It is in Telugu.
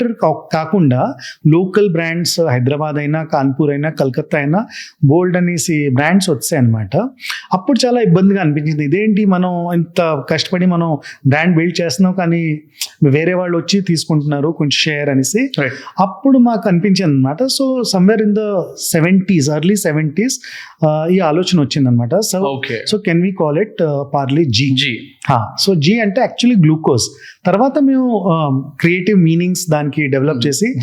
కాకుండా లోకల్ బ్రాండ్స్ హైదరాబాద్ అయినా కాన్పూర్ అయినా కలకత్తా అయినా బోల్డ్ అనేసి బ్రాండ్స్ వచ్చాయి అనమాట అప్పుడు చాలా ఇబ్బందిగా అనిపించింది ఇదేంటి మనం ఇంత కష్టపడి మనం బ్రాండ్ బిల్డ్ చేస్తున్నాం కానీ వేరే వాళ్ళు వచ్చి తీసుకుంటున్నారు కొంచెం షేర్ అనేసి Right. అప్పుడు మాకు అనిపించింది అనమాట so somewhere in the seventies early seventies ఈ ఆలోచన వచ్చింది అనమాట so okay so can we call it Parle G G so G అంటే యాక్చువల్లీ గ్లూకోజ్ తర్వాత మేము క్రియేటివ్ మీనింగ్స్ దానికి డెవలప్ చేసి